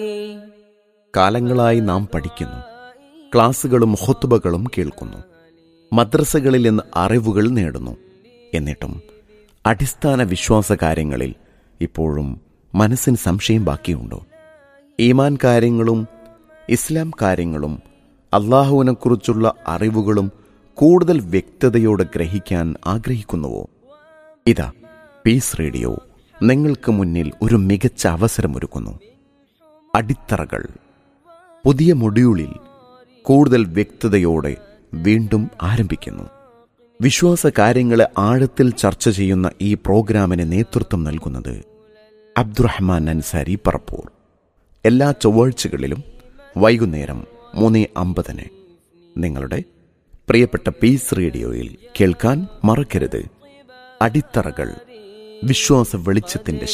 കാലങ്ങളായി നാം പഠിക്കുന്നു ക്ലാസുകളും ഹൊത്തുബകളും കേൾക്കുന്നു മദ്രസകളിൽ നിന്ന് അറിവുകൾ നേടുന്നു എന്നിട്ടും അടിസ്ഥാന വിശ്വാസ കാര്യങ്ങളിൽ ഇപ്പോഴും മനസ്സിന് സംശയം ബാക്കിയുണ്ടോ ഈമാൻ കാര്യങ്ങളും ഇസ്ലാം കാര്യങ്ങളും അള്ളാഹുവിനെക്കുറിച്ചുള്ള അറിവുകളും കൂടുതൽ വ്യക്തതയോടെ ഗ്രഹിക്കാൻ ആഗ്രഹിക്കുന്നുവോ ഇതാ പീസ് റേഡിയോ നിങ്ങൾക്ക് മുന്നിൽ ഒരു മികച്ച അവസരമൊരുക്കുന്നു അടിത്തറകൾ പുതിയ മൊഡ്യൂളിൽ കൂടുതൽ വ്യക്തതയോടെ വീണ്ടും ആരംഭിക്കുന്നു വിശ്വാസ കാര്യങ്ങളെ ആഴത്തിൽ ചർച്ച ചെയ്യുന്ന ഈ പ്രോഗ്രാമിന് നേതൃത്വം നൽകുന്നത് അബ്ദുറഹ്മാൻ അൻസാരി പറപ്പൂർ എല്ലാ ചൊവ്വാഴ്ചകളിലും വൈകുന്നേരം മൂന്ന് അമ്പതിന് നിങ്ങളുടെ പ്രിയപ്പെട്ട പീസ് റേഡിയോയിൽ കേൾക്കാൻ മറക്കരുത് അടിത്തറകൾ വിശ്വാസ വെളിച്ചത്തിന്റെ